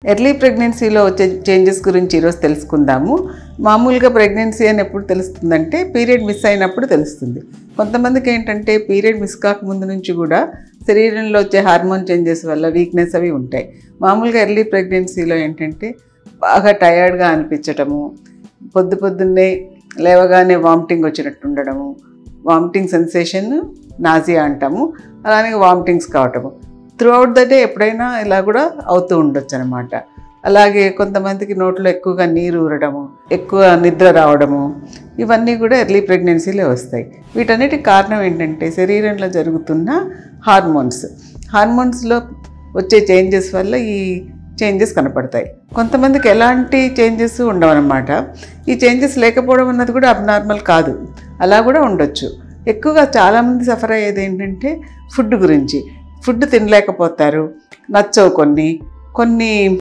early ప్రెగ్నెన్సీలో వచ్చే changes గురించి ఈరోజు తెలుసుకుందాము మామూలుగా ప్రెగ్నెన్సీ అని ఎప్పుడు తెలుస్తుందంటే పీరియడ్ మిస్ అయినప్పుడు తెలుస్తుంది కొంతమందికి ఏంటంటే పీరియడ్ మిస్ కాకముందు నుంచి కూడా శరీరంలో వచ్చే హార్మోన్ చేంజెస్ వల్ల వీక్నెస్ అవి ఉంటాయి మామూలుగా ఎర్లీ ప్రెగ్నెన్సీలో ఏంటంటే బాగా టయర్డ్గా అనిపించటము పొద్దు పొద్దున్నే లేవగానే వామిటింగ్ వచ్చినట్టు ఉండడము వామిటింగ్ సెన్సేషన్ నాజియా అంటాము అలానే వామిటింగ్స్ కావటము త్రూ అవుట్ ద డే ఎప్పుడైనా ఇలా కూడా అవుతూ ఉండొచ్చు అనమాట అలాగే కొంతమందికి నోట్లో ఎక్కువగా నీరు ఊరడము ఎక్కువ నిద్ర రావడము ఇవన్నీ కూడా ఎర్లీ ప్రెగ్నెన్సీలో వస్తాయి వీటన్నిటి కారణం ఏంటంటే శరీరంలో జరుగుతున్న హార్మోన్స్ హార్మోన్స్లో వచ్చే చేంజెస్ వల్ల ఈ చేంజెస్ కనపడతాయి కొంతమందికి ఎలాంటి చేంజెస్ ఉండవన్నమాట ఈ చేంజెస్ లేకపోవడం అన్నది కూడా అబ్నార్మల్ కాదు అలా కూడా ఉండొచ్చు ఎక్కువగా చాలామంది సఫర్ అయ్యేది ఏంటంటే ఫుడ్ గురించి ఫుడ్ తినలేకపోతారు నచ్చవు కొన్ని కొన్ని